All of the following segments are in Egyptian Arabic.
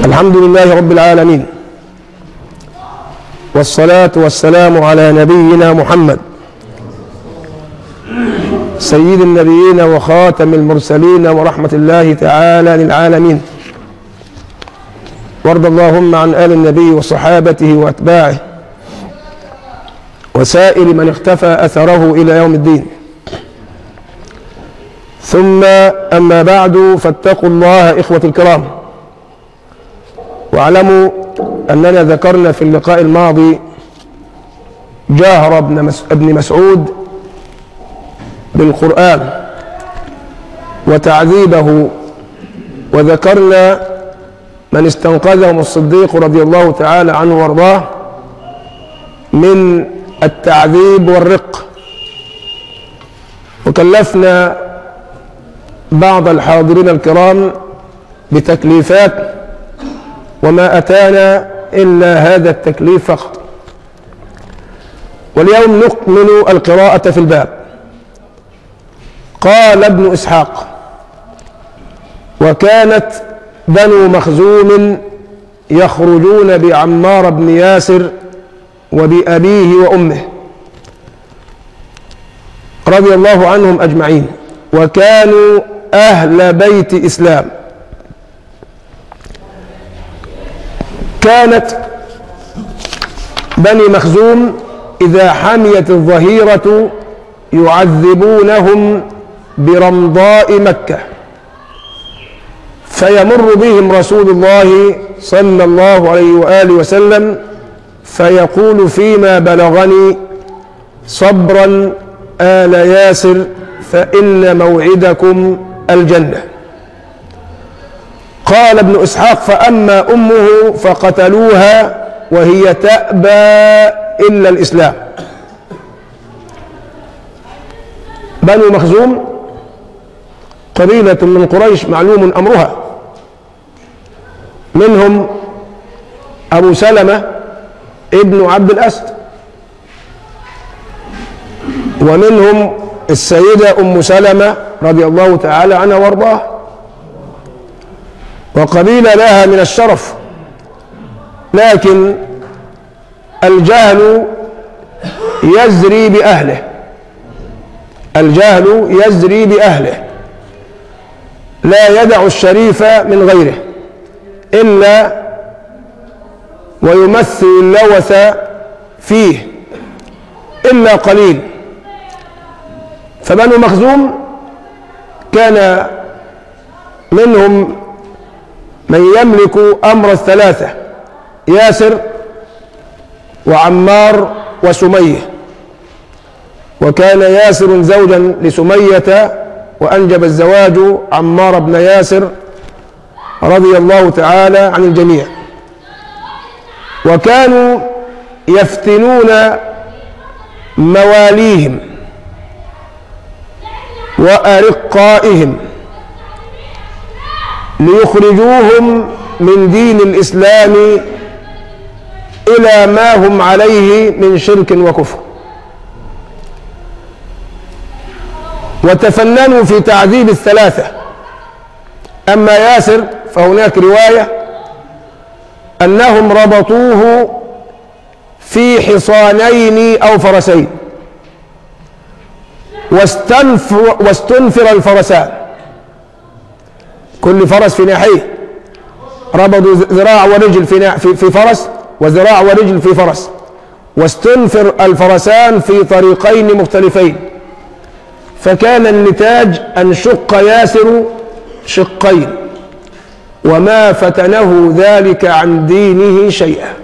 الحمد لله رب العالمين والصلاة والسلام على نبينا محمد سيد النبيين وخاتم المرسلين ورحمة الله تعالى للعالمين وارض اللهم عن آل النبي وصحابته وأتباعه وسائر من اختفى أثره إلى يوم الدين ثم أما بعد فاتقوا الله إخوة الكرام واعلموا أننا ذكرنا في اللقاء الماضي جاهر ابن مسعود بالقرآن وتعذيبه وذكرنا من استنقذهم الصديق رضي الله تعالى عنه وارضاه من التعذيب والرق وكلفنا بعض الحاضرين الكرام بتكليفات وما أتانا إلا هذا التكليف فقط واليوم نكمل القراءة في الباب قال ابن إسحاق وكانت بنو مخزوم يخرجون بعمار بن ياسر وبأبيه وأمه رضي الله عنهم أجمعين وكانوا أهل بيت إسلام كانت بني مخزوم إذا حميت الظهيرة يعذبونهم برمضاء مكة فيمر بهم رسول الله صلى الله عليه وآله وسلم فيقول فيما بلغني صبرا آل ياسر فإن موعدكم الجنة قال ابن إسحاق فأما أمه فقتلوها وهي تأبى إلا الإسلام بنو مخزوم قبيلة من قريش معلوم أمرها منهم أبو سلمة ابن عبد الأسد ومنهم السيدة أم سلمة رضي الله تعالى عنها وارضاها وقبيلة لها من الشرف لكن الجهل يزري بأهله الجهل يزري بأهله لا يدع الشريف من غيره إلا ويمثل اللوث فيه إلا قليل فبنو مخزوم كان منهم من يملك أمر الثلاثة ياسر وعمار وسمية وكان ياسر زوجا لسمية وأنجب الزواج عمار بن ياسر رضي الله تعالى عن الجميع وكانوا يفتنون مواليهم وأرقائهم ليخرجوهم من دين الإسلام إلى ما هم عليه من شرك وكفر وتفننوا في تعذيب الثلاثة أما ياسر فهناك رواية أنهم ربطوه في حصانين أو فرسين واستنفر, واستنفر الفرسان كل فرس في ناحية ربطوا ذراع ورجل في, في فرس وذراع ورجل في فرس واستنفر الفرسان في طريقين مختلفين فكان النتاج أن شق ياسر شقين وما فتنه ذلك عن دينه شيئا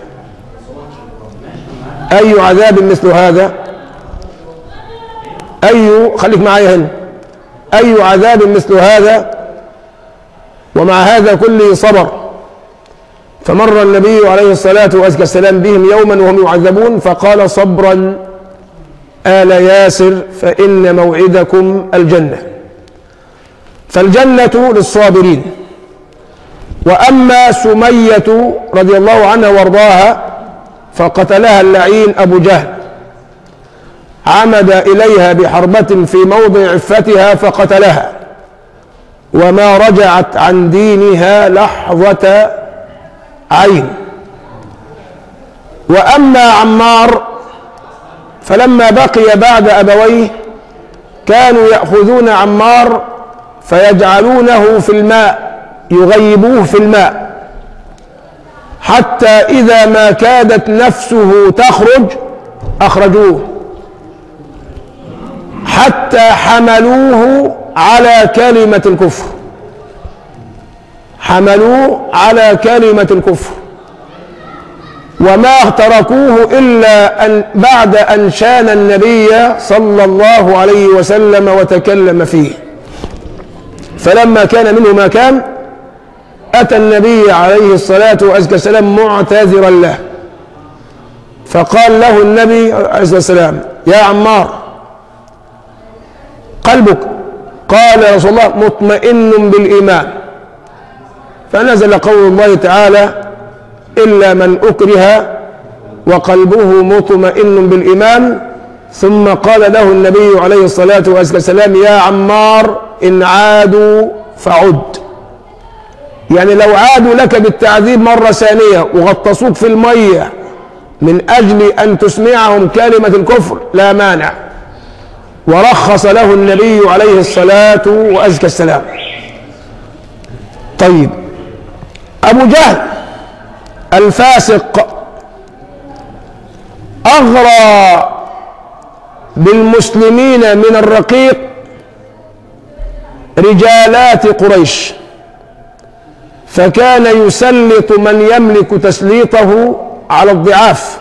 أي عذاب مثل هذا أي خليك معايا هنا أي عذاب مثل هذا ومع هذا كله صبر فمر النبي عليه الصلاة والسلام بهم يوما وهم يعذبون فقال صبرا آل ياسر فإن موعدكم الجنة فالجنة للصابرين وأما سمية رضي الله عنها وارضاها فقتلها اللعين أبو جهل عمد إليها بحربة في موضع عفتها فقتلها وما رجعت عن دينها لحظة عين وأما عمار فلما بقي بعد أبويه كانوا يأخذون عمار فيجعلونه في الماء يغيبوه في الماء حتى إذا ما كادت نفسه تخرج أخرجوه حتى حملوه على كلمة الكفر حملوه على كلمة الكفر وما تركوه إلا أن بعد أن شان النبي صلى الله عليه وسلم وتكلم فيه فلما كان منه ما كان أتى النبي عليه الصلاة والسلام معتذرا له فقال له النبي عليه الصلاة والسلام يا عمار قلبك قال يا رسول الله مطمئن بالإيمان فنزل قول الله تعالى إلا من أكره وقلبه مطمئن بالإيمان ثم قال له النبي عليه الصلاة والسلام يا عمار إن عادوا فعد يعني لو عادوا لك بالتعذيب مرة ثانية وغطسوك في المية من أجل أن تسمعهم كلمة الكفر لا مانع ورخص له النبي عليه الصلاة وأزكى السلام طيب أبو جهل الفاسق أغرى بالمسلمين من الرقيق رجالات قريش فكان يسلط من يملك تسليطه على الضعاف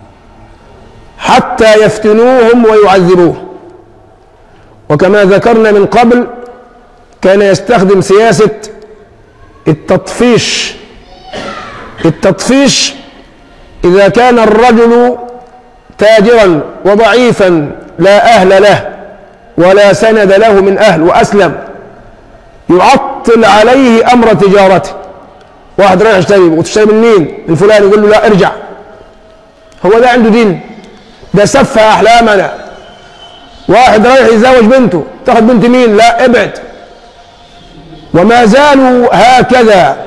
حتى يفتنوهم ويعذبوه وكما ذكرنا من قبل كان يستخدم سياسة التطفيش التطفيش إذا كان الرجل تاجرا وضعيفا لا أهل له ولا سند له من أهل وأسلم يعطل عليه أمر تجارته واحد رايح يشتري وتشتري من مين الفلاني يقول له لا ارجع هو ده عنده دين ده سفه أحلامنا واحد رايح يتزوج بنته تاخد بنت مين لا ابعد وما زالوا هكذا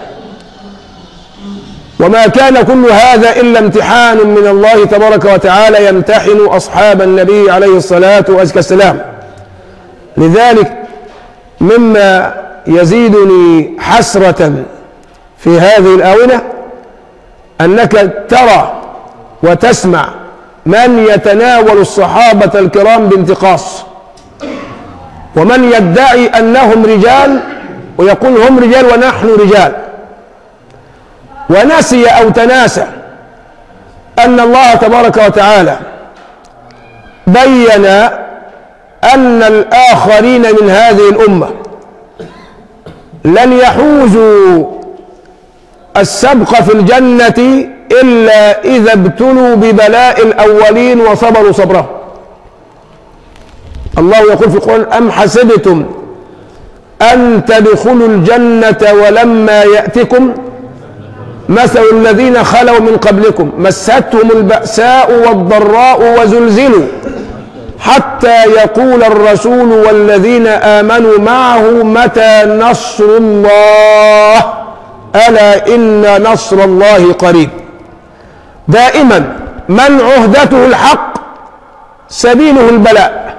وما كان كل هذا إلا امتحان من الله تبارك وتعالى يمتحن أصحاب النبي عليه الصلاة والسلام لذلك مما يزيدني حسرة في هذه الآونة أنك ترى وتسمع من يتناول الصحابة الكرام بانتقاص ومن يدعي أنهم رجال ويقول هم رجال ونحن رجال ونسي أو تناسى أن الله تبارك وتعالى بين أن الآخرين من هذه الأمة لن يحوزوا السبق في الجنة إلا إذا ابتلوا ببلاء الأولين وصبروا صبره الله يقول في القرآن أم حسبتم أن تدخلوا الجنة ولما يأتكم مثل الذين خلوا من قبلكم مستهم البأساء والضراء وزلزلوا حتى يقول الرسول والذين آمنوا معه متى نصر الله ألا إن نصر الله قريب دائما من عهدته الحق سبيله البلاء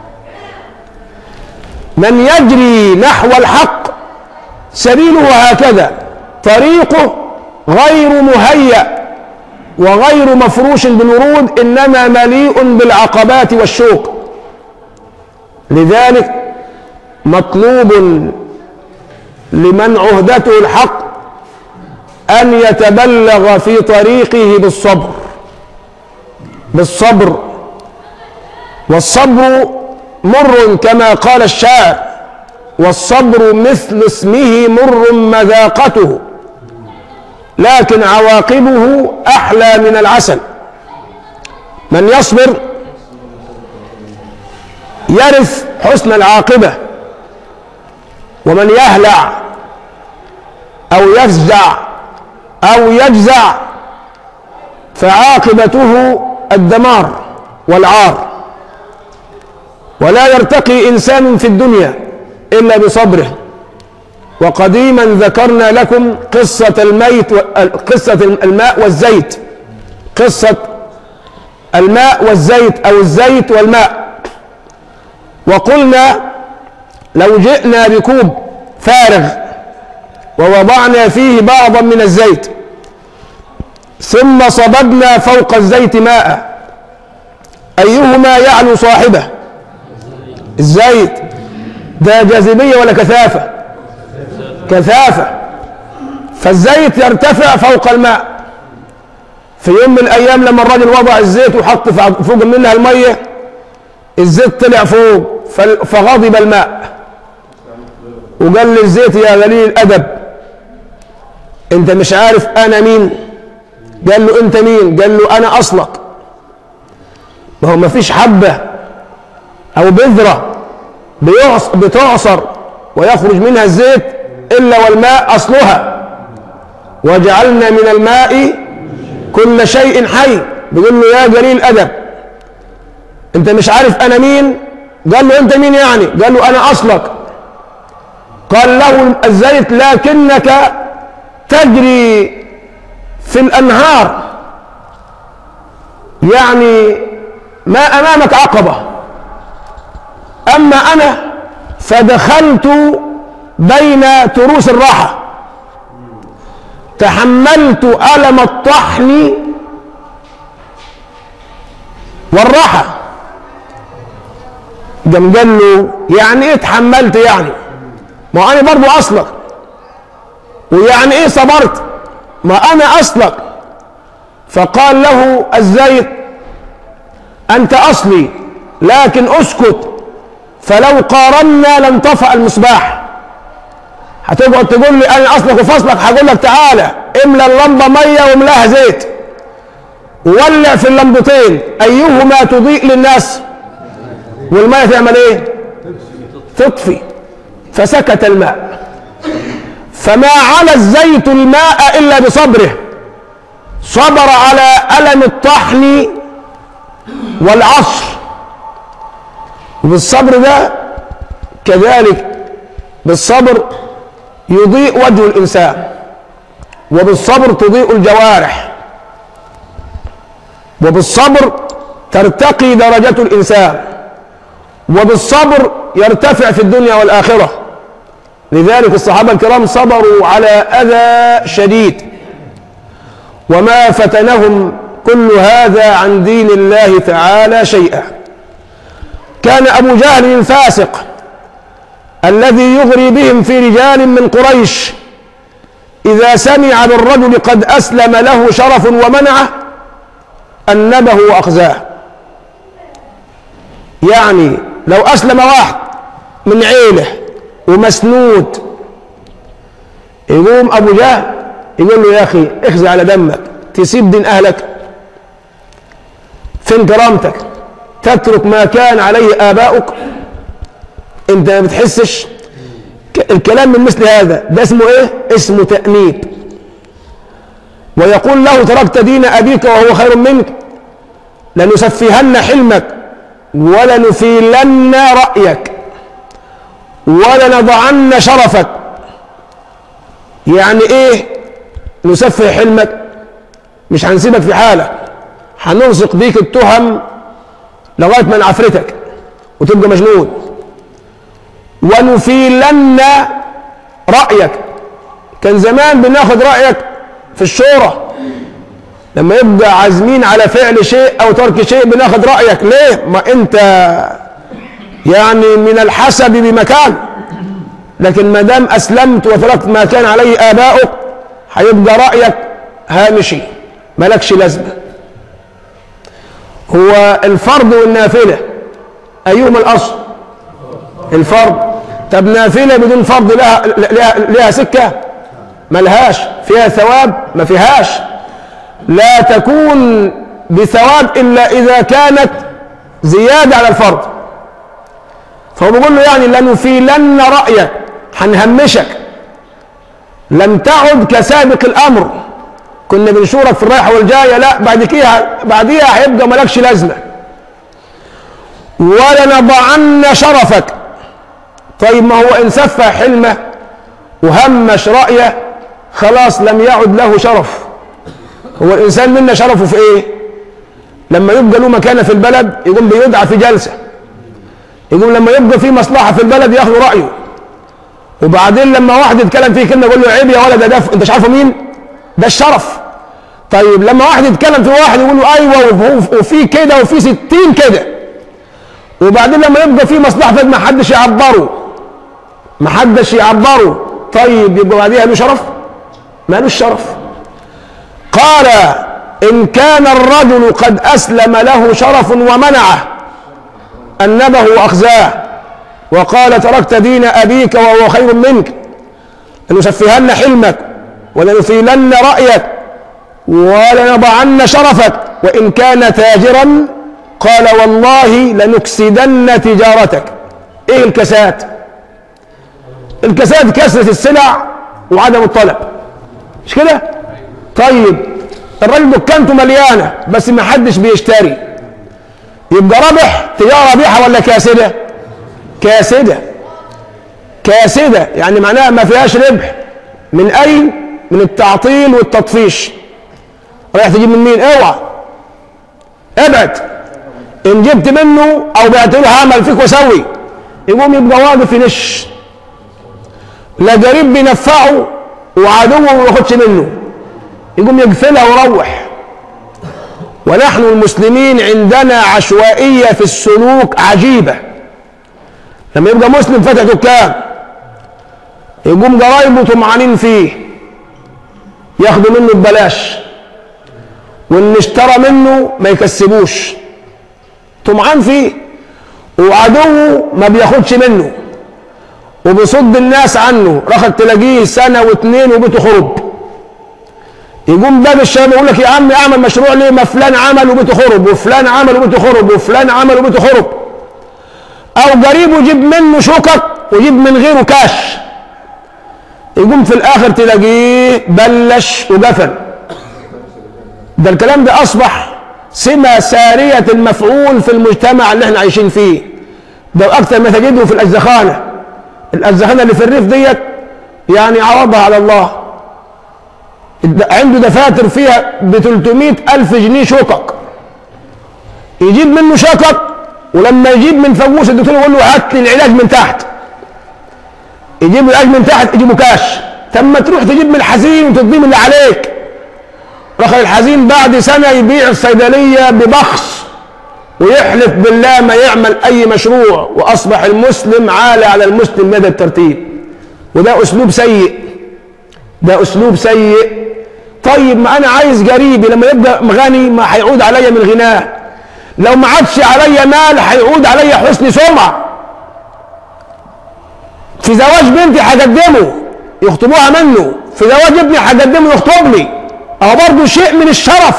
من يجري نحو الحق سبيله هكذا طريقه غير مهيأ وغير مفروش بالورود إنما مليء بالعقبات والشوك لذلك مطلوب لمن عهدته الحق أن يتبلغ في طريقه بالصبر بالصبر والصبر مر كما قال الشاعر والصبر مثل اسمه مر مذاقته لكن عواقبه أحلى من العسل من يصبر يرث حسن العاقبة ومن يهلع أو يفزع أو يجزع فعاقبته الدمار والعار ولا يرتقي إنسان في الدنيا إلا بصبره وقديما ذكرنا لكم قصة الميت و... قصة الماء والزيت قصة الماء والزيت أو الزيت والماء وقلنا لو جئنا بكوب فارغ ووضعنا فيه بعضا من الزيت ثم صببنا فوق الزيت ماء أيهما يعلو صاحبه الزيت ده جاذبية ولا كثافة كثافة فالزيت يرتفع فوق الماء في يوم من الأيام لما الراجل وضع الزيت وحط فوق منها المية الزيت طلع فوق فغضب الماء وقال للزيت يا قليل الأدب أنت مش عارف أنا مين قال له أنت مين قال له أنا أصلك ما هو ما فيش حبة أو بذرة بتعصر ويخرج منها الزيت إلا والماء أصلها وجعلنا من الماء كل شيء حي بيقول له يا قليل أدب أنت مش عارف أنا مين قال له أنت مين يعني قال له أنا أصلك قال له الزيت لكنك تجري في الأنهار يعني ما أمامك عقبة أما أنا فدخلت بين تروس الراحة تحملت ألم الطحن والراحة قام قال له يعني ايه تحملت يعني ما انا برضو اصلك ويعني ايه صبرت ما انا اصلك فقال له الزيت انت اصلي لكن اسكت فلو قارنا لانطفأ المصباح هتقعد تقول لي انا اصلك وفصلك هقول لك تعالى املى اللمبه ميه واملاها زيت وولع في اللمبتين ايهما تضيء للناس والميه تعمل ايه تطفي فسكت الماء فما على الزيت الماء الا بصبره صبر على الم الطحن والعصر وبالصبر ده كذلك بالصبر يضيء وجه الإنسان وبالصبر تضيء الجوارح وبالصبر ترتقي درجة الإنسان وبالصبر يرتفع في الدنيا والآخرة لذلك الصحابة الكرام صبروا على أذى شديد وما فتنهم كل هذا عن دين الله تعالى شيئا كان أبو جهل الفاسق الذي يغري بهم في رجال من قريش إذا سمع بالرجل قد أسلم له شرف ومنعه أنبه وأخزاه يعني لو أسلم واحد من عيله ومسنود يقوم أبو جهل يقول له يا أخي اخزى على دمك تسيب دين أهلك فين كرامتك تترك ما كان عليه آباؤك انت ما بتحسش الكلام من مثل هذا ده اسمه ايه اسمه تأنيب ويقول له تركت دين أبيك وهو خير منك لنسفهن حلمك ولنثيلن رأيك ولنضعن شرفك يعني ايه نسفه حلمك مش هنسيبك في حالك هنلصق بيك التهم لغاية ما نعفرتك وتبقى مجنون ونفيلن رأيك كان زمان بناخد رأيك في الشورى لما يبقى عازمين على فعل شيء او ترك شيء بناخد رأيك ليه ما انت يعني من الحسب بمكان لكن ما دام اسلمت وتركت ما كان عليه اباؤك هيبقى رأيك هامشي ملكش لازمة هو الفرض والنافلة ايهما الاصل الفرض طب نافلة بدون فرض لها, لها, لها سكة ملهاش فيها ثواب ما فيهاش لا تكون بثواب إلا إذا كانت زيادة على الفرض فهو بيقول له يعني لنفيلن رأيك هنهمشك لم تعد كسابق الأمر كنا بنشورك في الرايحة والجاية لا بعد كده بعديها هيبقى مالكش لازمة ولنضعن شرفك طيب ما هو إن سفه حلمه وهمش رأيه خلاص لم يعد له شرف هو الإنسان منا شرفه في إيه لما يبقى له مكانة في البلد يقوم بيدعى في جلسة يقوم لما يبقى في مصلحة في البلد ياخذ رأيه وبعدين لما واحد يتكلم فيه كلمة يقول له عيب يا ولد ده انت مش عارفه مين ده الشرف طيب لما واحد يتكلم في واحد يقول له ايوه وفي كده وفي ستين كده وبعدين لما يبقى في مصلحة ما حدش يعبره ما حدش يعبره طيب يبقى بعديها له شرف مالوش شرف قال إن كان الرجل قد أسلم له شرف ومنعه أنبه وأخزاه وقال تركت دين أبيك وهو خير منك لنسفهن حلمك ولنثيلن رأيك ولنضعن شرفك وإن كان تاجرا قال والله لنكسدن تجارتك ايه الكساد الكساد كسرة السلع وعدم الطلب مش كده طيب الراجل دكانته مليانة بس ما حدش بيشتري يبقى رابح تجارة رابحة ولا كاسدة كاسدة كاسدة يعني معناها ما فيهاش ربح من أين من التعطيل والتطفيش رايح تجيب من مين اوعى ابعد ان جبت منه او بعت له هعمل فيك واسوي يقوم يبقى واقف ينش لا قريب بينفعه وعدوه ما ياخدش منه يقوم يقفلها ويروح ونحن المسلمين عندنا عشوائية في السلوك عجيبة لما يبقى مسلم فتح دكان يقوم قرايبه طمعانين فيه ياخدوا منه ببلاش واللي اشترى منه ما يكسبوش طمعان فيه وعدوه ما بياخدش منه وبيصد الناس عنه رخد تلاقيه سنة واتنين وبيته خرب يقوم باب الشباب يقول لك يا عم اعمل مشروع ليه ما فلان عمل وبيته خرب وفلان عمل وبيته خرب وفلان عمل وبيته خرب او قريبه يجيب منه شقق ويجيب من غيره كاش يقوم في الاخر تلاقيه بلش وقفل ده الكلام ده اصبح سمة سارية المفعول في المجتمع اللي احنا عايشين فيه ده اكثر ما تجده في الاجزخانة الاجزخانة اللي في الريف ديت يعني عوضها على الله عنده دفاتر فيها ب 300 ألف جنيه شقق يجيب منه شقق ولما يجيب من فووس الدكتور يقول له هات لي العلاج من تحت يجيب العلاج من تحت يجيبه كاش ثم تروح تجيب من الحزين وتضيم اللي عليك رخل الحزين بعد سنة يبيع الصيدلية ببخس ويحلف بالله ما يعمل أي مشروع وأصبح المسلم عالة على المسلم مدى الترتيب وده أسلوب سيء ده أسلوب سيء طيب ما أنا عايز قريبي لما يبقى غني ما هيعود عليا من غناه لو ما عادش عليا مال هيعود عليا حسن سمعة في زواج بنتي هقدمه يخطبوها منه في زواج ابني هقدمه يخطب لي اهو برضه شيء من الشرف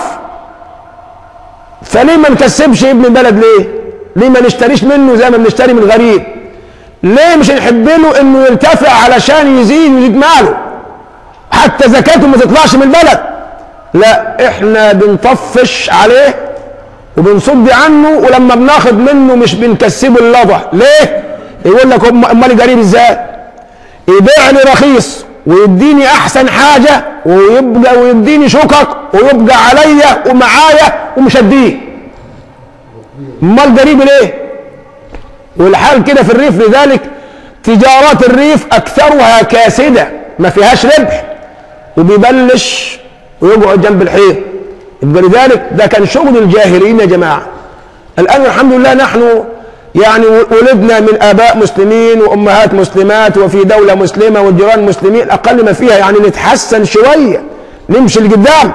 فليه ما نكسبش ابن البلد ليه ليه ما نشتريش منه زي ما بنشتري من غريب ليه مش نحب له انه يرتفع علشان يزيد ويزيد ماله حتى زكاته ما تطلعش من البلد لا احنا بنطفش عليه وبنصد عنه ولما بناخد منه مش بنكسبه اللظة ليه يقول لك امال قريب ازاي يبيع لي رخيص ويديني احسن حاجة ويبقى ويديني شقق ويبقى عليا ومعايا ومش هديه امال قريب ليه والحال كده في الريف لذلك تجارات الريف اكثرها كاسده ما فيهاش ربح وبيبلش ويقعد جنب الحيط يبقى لذلك ده كان شغل الجاهلين يا جماعه الان الحمد لله نحن يعني ولدنا من اباء مسلمين وامهات مسلمات وفي دوله مسلمه والجيران مسلمين اقل ما فيها يعني نتحسن شويه نمشي لقدام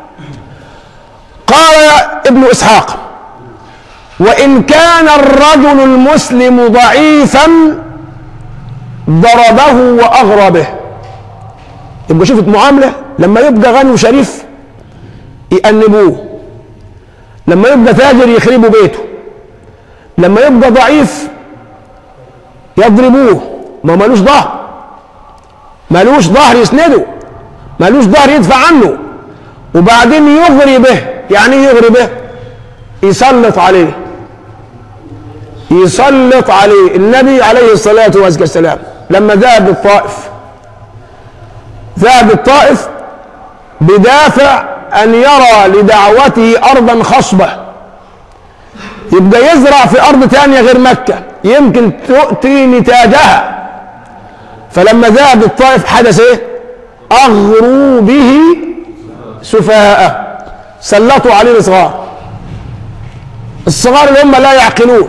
قال ابن اسحاق وان كان الرجل المسلم ضعيفا ضربه واغرى به يبقى شوفت معامله لما يبقى غني وشريف يأنبوه لما يبقى تاجر يخربوا بيته لما يبقى ضعيف يضربوه ما ملوش ظهر ملوش ظهر يسنده ملوش ظهر يدفع عنه وبعدين يغري به يعني يغري به يسلط عليه يسلط عليه النبي عليه الصلاة والسلام لما ذهب الطائف ذهب الطائف بدافع أن يرى لدعوته أرضا خصبة يبقى يزرع في أرض تانية غير مكة يمكن تؤتي نتاجها فلما ذهب الطائف حدث ايه أغروا به سفهاءه سلطوا عليه الصغار الصغار اللي هم لا يعقلون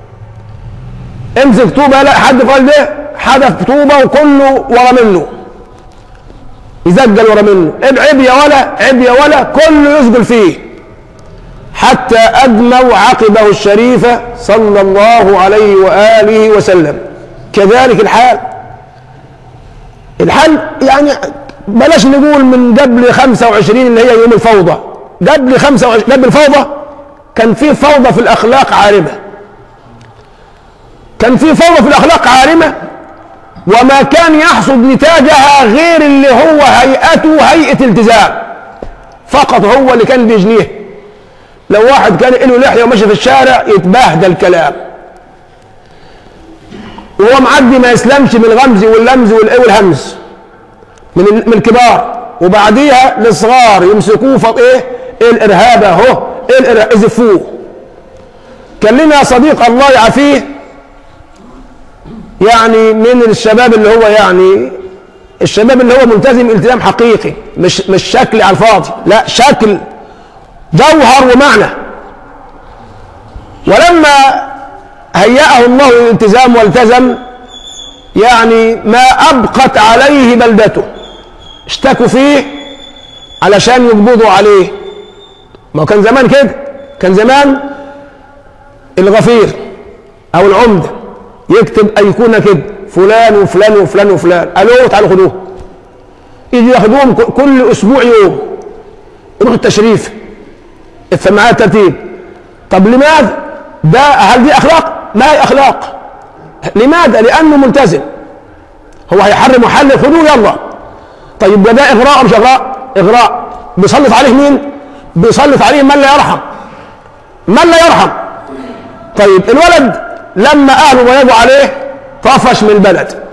امسك طوبه لا حد قال ده حدف طوبه وكله ورا منه يزجل ورا منه عيب يا ولا عيب يا ولا كله يسجل فيه حتى أدموا عقبه الشريفة صلى الله عليه وآله وسلم كذلك الحال الحال يعني بلاش نقول من قبل 25 اللي هي يوم الفوضى قبل 25 قبل الفوضى كان في فوضى في الأخلاق عارمة كان في فوضى في الأخلاق عارمة وما كان يحصد نتاجها غير اللي هو هيئته هيئة التزام فقط هو اللي كان بيجنيه لو واحد كان له لحية وماشي في الشارع يتبهدل كلام وهو معدي ما يسلمش من الغمز واللمز والايه والهمز من من الكبار وبعديها الصغار يمسكوه فط ايه ايه الارهاب اهو ايه الارهاب يزفوه كان لنا صديق الله يعافيه يعني من الشباب اللي هو يعني الشباب اللي هو ملتزم التزام حقيقي مش مش شكل على الفاضي لا شكل جوهر ومعنى ولما هيأه الله للالتزام والتزم يعني ما أبقت عليه بلدته اشتكوا فيه علشان يقبضوا عليه ما كان زمان كده كان زمان الغفير أو العمدة يكتب أيقونة كده فلان وفلان وفلان وفلان ألو تعالوا خدوه يجي ياخدوهم كل أسبوع يوم يروح التشريف الثمانية ترتيب طب لماذا؟ ده هل دي أخلاق؟ ما هي أخلاق لماذا؟ لأنه ملتزم هو هيحرم وحلل خدوه يلا طيب ده إغراء مش إغراء؟ إغراء بيسلط عليه مين؟ بيسلط عليه من لا يرحم من لا يرحم طيب الولد لما أهله ضيقوا عليه طفش من البلد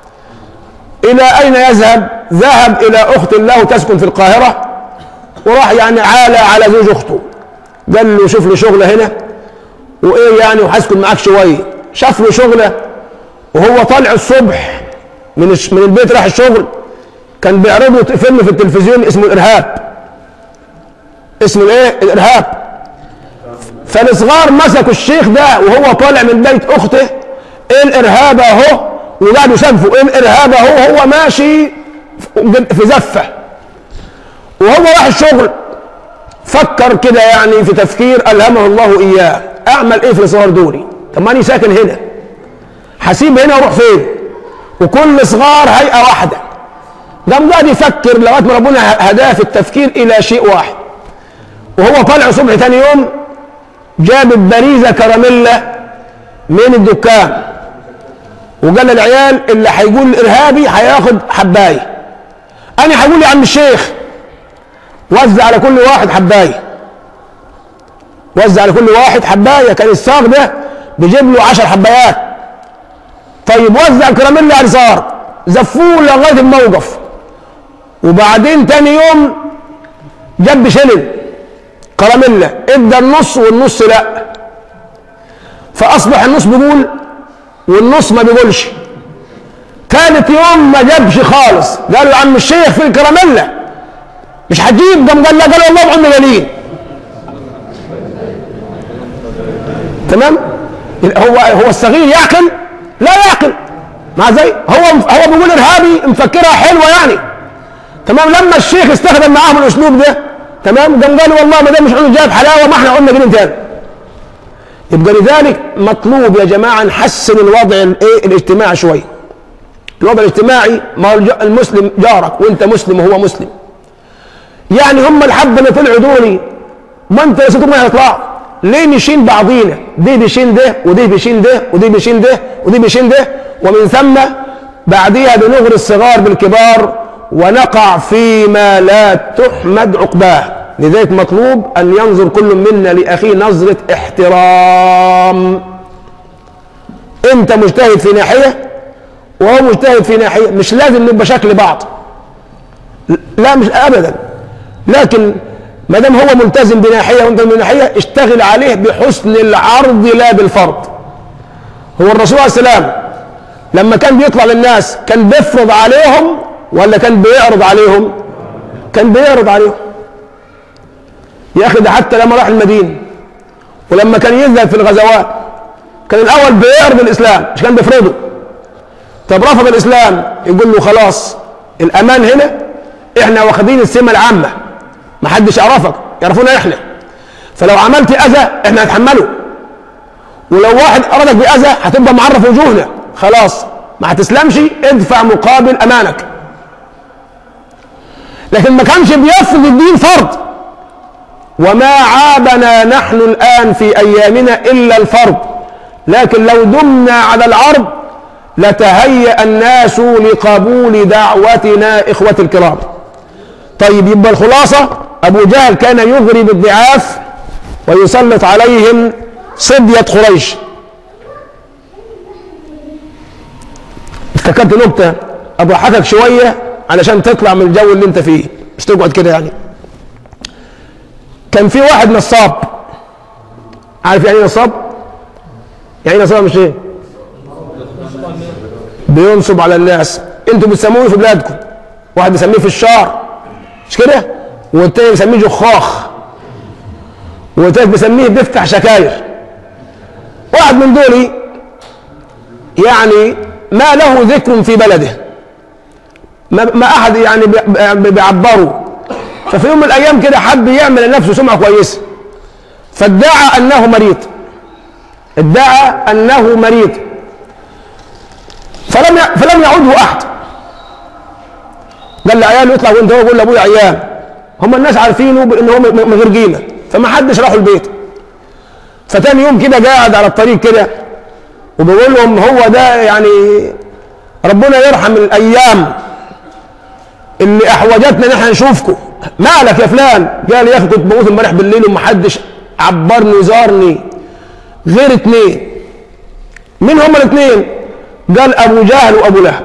إلى أين يذهب؟ ذهب إلى أخت له تسكن في القاهرة وراح يعني عالى على زوج أخته قال له شوف لي شغلة هنا وإيه يعني وهسكن معاك شوية شاف له شغلة وهو طالع الصبح من من البيت راح الشغل كان بيعرضوا فيلم في التلفزيون اسمه الإرهاب اسمه الايه؟ الإرهاب فالصغار مسكوا الشيخ ده وهو طالع من بيت اخته ايه الارهاب اهو وقعدوا يسقفوا ايه الارهاب اهو هو ماشي في زفه وهو راح الشغل فكر كده يعني في تفكير الهمه الله اياه اعمل ايه في الصغار دولي طب ماني ساكن هنا هسيب هنا واروح فين وكل صغار هيئه واحده قام قاعد يفكر لغايه ما ربنا هداه في التفكير الى شيء واحد وهو طالع الصبح تاني يوم جاب البريزه كراميلا من الدكان وقال للعيال اللي هيقول الارهابي هياخد حبايه انا هقول يا عم الشيخ وزع على كل واحد حبايه وزع على كل واحد حبايه كان الساق ده بيجيب له 10 حبايات طيب وزع الكراميلا على اليسار زفوه لغايه الموقف وبعدين تاني يوم جاب شلل كراميلا ادى النص والنص لا فاصبح النص بيقول والنص ما بيقولش ثالث يوم ما جابش خالص قالوا يا عم الشيخ في الكراميلا مش هتجيب قام قال لا قال والله بعم دليل تمام هو هو الصغير يعقل لا يعقل مع زي هو هو بيقول ارهابي مفكرها حلوه يعني تمام لما الشيخ استخدم معاهم الاسلوب ده تمام قام قالوا والله ما دام مش عنده جايب حلاوه ما احنا قلنا جنين تاني يبقى لذلك مطلوب يا جماعه نحسن الوضع الايه الاجتماعي شويه الوضع الاجتماعي ما هو المسلم جارك وانت مسلم وهو مسلم يعني هم الحبه اللي طلعوا دول ما انت يا ستكم ما هيطلعوا ليه نشيل بعضينا دي بيشيل ده ودي بيشيل ده ودي بيشيل ده ودي بيشيل ده ومن ثم بعديها بنغري الصغار بالكبار ونقع فيما لا تحمد عقباه لذلك مطلوب أن ينظر كل منا لأخيه نظرة احترام أنت مجتهد في ناحية وهو مجتهد في ناحية مش لازم نبقى شكل بعض لا مش ابدا لكن ما دام هو ملتزم بناحيه وانت بناحيه اشتغل عليه بحسن العرض لا بالفرض هو الرسول عليه السلام لما كان بيطلع للناس كان بيفرض عليهم ولا كان بيعرض عليهم كان بيعرض عليهم يا اخي ده حتى لما راح المدينه ولما كان يذهب في الغزوات كان الاول بيعرض الاسلام مش كان بيفرضه طب رفض الاسلام يقول له خلاص الامان هنا احنا واخدين السمه العامه ما حدش يعرفك يعرفونا احنا فلو عملت اذى احنا هنتحمله ولو واحد ارادك باذى هتبقى معرف وجوهنا خلاص ما هتسلمش ادفع مقابل امانك لكن ما كانش بيفرض الدين فرض وما عابنا نحن الان في ايامنا الا الفرض لكن لو دمنا على العرض لتهيأ الناس لقبول دعوتنا اخوتي الكرام طيب يبقى الخلاصه ابو جهل كان يغري بالضعاف ويسلط عليهم صدية قريش افتكرت نكتة اضحكك شوية علشان تطلع من الجو اللي انت فيه مش تقعد كده يعني كان في واحد نصاب عارف يعني ايه نصاب؟ يعني ايه نصاب مش ايه؟ بينصب على الناس انتوا بتسموه في بلادكم واحد بيسميه في الشعر مش كده؟ والتاني بيسميه جخاخ والتالت بيسميه بيفتح شكاير واحد من دول يعني ما له ذكر في بلده ما, ما احد يعني بي- بيعبره ففي يوم من الايام كده حب يعمل لنفسه سمعه كويسه فادعى انه مريض ادعى انه مريض فلم ي- فلم يعده احد قال لعياله يطلع وانت هو يقول لابويا عيان هم الناس عارفينه بان هو م- من غير قيمه فما حدش راحوا البيت فتاني يوم كده قاعد على الطريق كده وبيقول لهم هو ده يعني ربنا يرحم الايام اللي احوجتنا ان احنا نشوفكم مالك يا فلان قال يا اخي كنت بموت امبارح بالليل ومحدش عبرني زارني غير اتنين مين هما الاثنين قال ابو جهل وابو لهب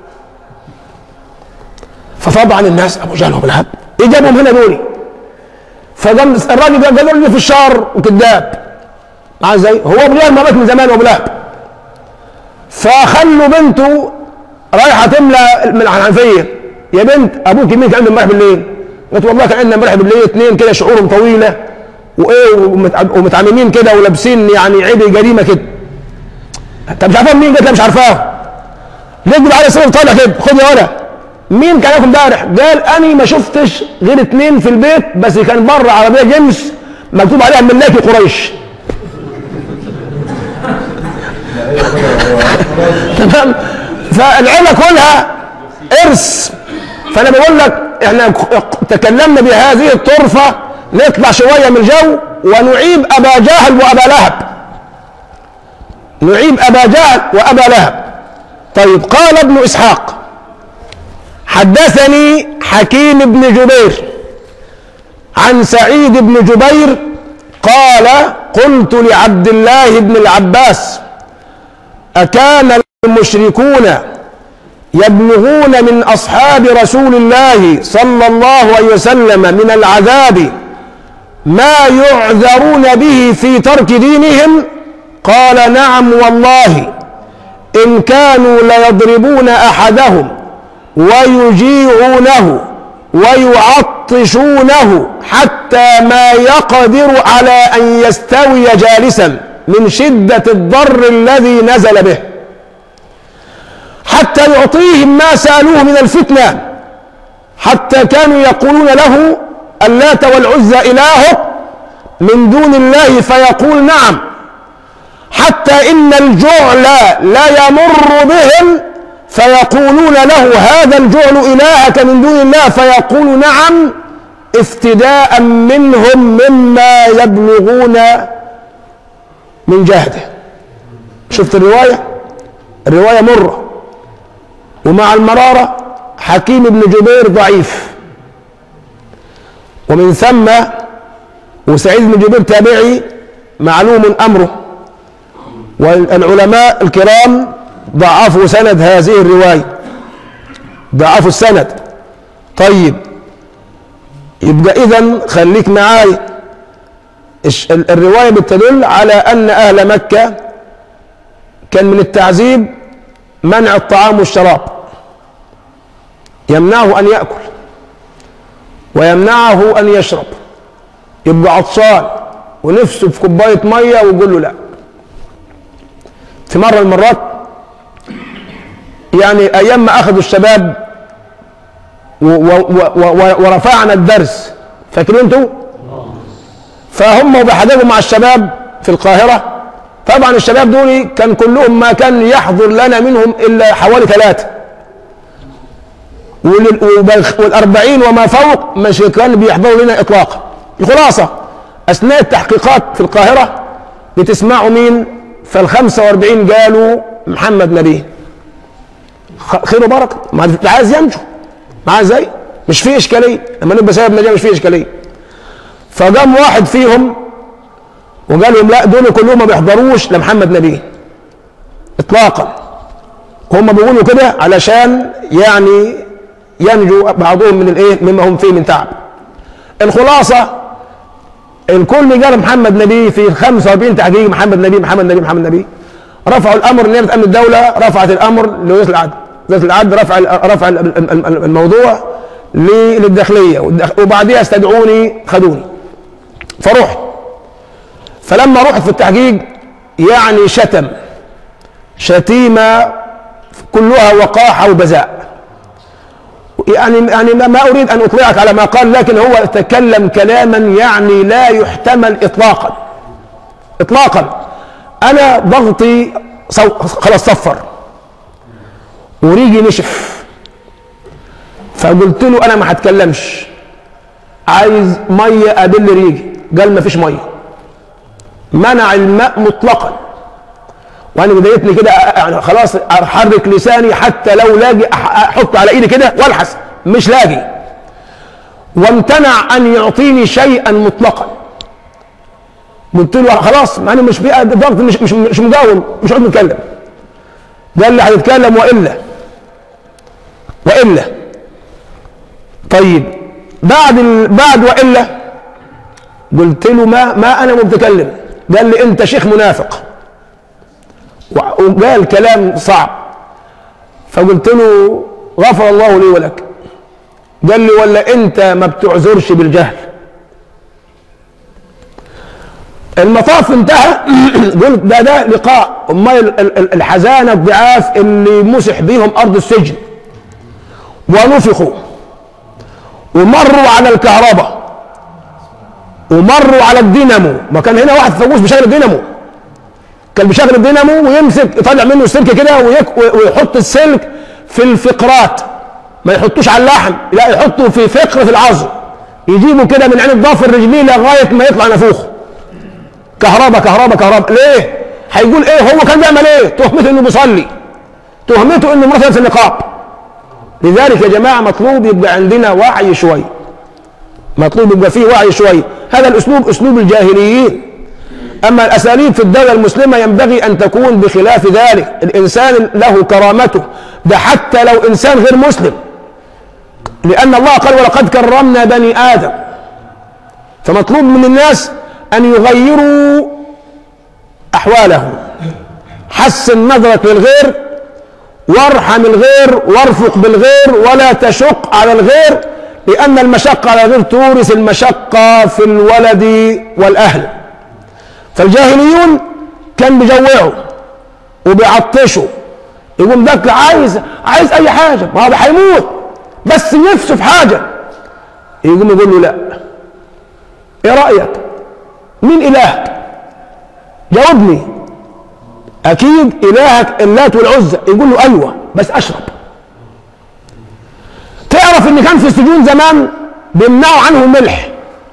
فطبعا الناس ابو جهل وابو لهب ايه جابهم هنا دول فقام الراجل قال قالوا لي في الشهر وكذاب معاه ازاي هو ابو جهل ما مات من زمان وابو لهب فخلوا بنته رايحه تملى من الحنفيه يا بنت ابوك مين كان عنده امبارح بالليل؟ قالت والله كان عندنا امبارح بالليل اثنين كده شعورهم طويله وايه ومتع- ومتعممين كده ولابسين يعني عبء جريمه كده طب مش عارفاهم مين؟ قالت لا مش عارفاهم نكذب على سبب طالع كده خد يا ولد مين كان ياكل امبارح؟ قال انا ما شفتش غير اثنين في البيت بس كان بره عربيه جنس مكتوب عليها ملاكي قريش تمام فالعيله كلها ارث فانا بقول لك احنا تكلمنا بهذه الطرفه نطلع شويه من الجو ونعيب ابا جهل وابا لهب نعيب ابا جهل وابا لهب طيب قال ابن اسحاق حدثني حكيم بن جبير عن سعيد بن جبير قال قلت لعبد الله بن العباس أكان المشركون يبلغون من أصحاب رسول الله صلى الله عليه وسلم من العذاب ما يعذرون به في ترك دينهم قال نعم والله إن كانوا ليضربون أحدهم ويجيعونه ويعطشونه حتى ما يقدر على أن يستوي جالسا من شدة الضر الذي نزل به حتى يعطيهم ما سألوه من الفتنة حتى كانوا يقولون له اللات والعزى إلهك من دون الله فيقول نعم حتى إن الجعل لا يمر بهم فيقولون له هذا الجعل إلهك من دون الله فيقول نعم افتداء منهم مما يبلغون من جهده شفت الرواية الرواية مرة ومع المرارة حكيم بن جبير ضعيف ومن ثم وسعيد بن جبير تابعي معلوم أمره والعلماء الكرام ضعفوا سند هذه الرواية ضعفوا السند طيب يبقى اذا خليك معايا الش- ال- الروايه بتدل على ان اهل مكه كان من التعذيب منع الطعام والشراب يمنعه ان ياكل ويمنعه ان يشرب يبقى عطشان ونفسه في كوبايه ميه ويقول له لا في مره من المرات يعني ايام ما اخذوا الشباب و و و و ورفعنا الدرس فاكرين انتوا فهم وبحضروا مع الشباب في القاهره طبعا الشباب دول كان كلهم ما كان يحضر لنا منهم الا حوالي ثلاثه وال- وبال- والأربعين وما فوق مش كان بيحضروا لنا إطلاقا الخلاصة أثناء التحقيقات في القاهرة بتسمعوا مين فالخمسة واربعين قالوا محمد نبيه خ- خير وبركة ما ده عايز ينجو معاه ازاي مش فيه إشكالية لما نبقى سبب نجاة مش فيه إشكالية فقام واحد فيهم وقال لهم لا دول كلهم ما بيحضروش لمحمد نبيه إطلاقا هم بيقولوا كده علشان يعني ينجو بعضهم من الايه مما هم فيه من تعب الخلاصه الكل قال محمد نبي في 45 تحقيق محمد نبي محمد نبي محمد نبي رفعوا الامر لنيابه امن الدوله رفعت الامر لوزاره العدل وزاره العدل رفع رفع الموضوع للداخليه والداخ- وبعدها استدعوني خدوني فرحت فلما رحت في التحقيق يعني شتم شتيمه كلها وقاحه وبذاء يعني يعني ما ما اريد ان اطلعك على ما قال لكن هو تكلم كلاما يعني لا يحتمل اطلاقا اطلاقا انا ضغطي صو- خلاص صفر وريجي نشف فقلت له انا ما هتكلمش عايز ميه ابل ريجي قال ما فيش ميه منع الماء مطلقا وانا بدايتني كده أ- يعني خلاص احرك لساني حتى لو لاقي أح- احط على ايدي كده والحس مش لاقي وامتنع ان يعطيني شيئا مطلقا قلت له خلاص ما انا مش بقى ضغط مش مش مش مقاوم مش هقعد نتكلم قال لي هتتكلم والا والا طيب بعد ال... بعد والا قلت له ما ما انا متكلم قال لي انت شيخ منافق وقال كلام صعب فقلت له غفر الله لي ولك قال لي ولا انت ما بتعذرش بالجهل المطاف انتهى قلت ده ده لقاء امال ال- ال- الحزانه الضعاف اللي مسح بيهم ارض السجن ونفخوا ومروا على الكهرباء ومروا على الدينامو ما كان هنا واحد فوز بيشغل الدينامو كان بيشغل الدينامو ويمسك يطلع منه السلك كده ويك- ويحط السلك في الفقرات ما يحطوش على اللحم لا يحطه في فقر في العظم يجيبه كده من عين الضفر رجليه لغايه ما يطلع نافوخه كهرباء كهرباء كهرباء ليه؟ هيقول ايه هو كان بيعمل ايه؟ تهمته انه بيصلي تهمته انه مثلا في النقاب لذلك يا جماعه مطلوب يبقى عندنا وعي شويه مطلوب يبقى فيه وعي شويه هذا الاسلوب اسلوب الجاهليين اما الاساليب في الدوله المسلمه ينبغي ان تكون بخلاف ذلك الانسان له كرامته ده حتى لو انسان غير مسلم لان الله قال ولقد كرمنا بني ادم فمطلوب من الناس ان يغيروا احوالهم حسن نظرك للغير وارحم الغير وارفق بالغير ولا تشق على الغير لان المشقه على الغير تورث المشقه في الولد والاهل فالجاهليون كان بيجوعوا وبيعطشوا يقوم ده عايز عايز اي حاجه ما هو ده هيموت بس نفسه في حاجه يقوم يقول له لا ايه رايك مين الهك جاوبني اكيد الهك اللات والعزى يقول له ايوه بس اشرب تعرف ان كان في السجون زمان بيمنعوا عنه الملح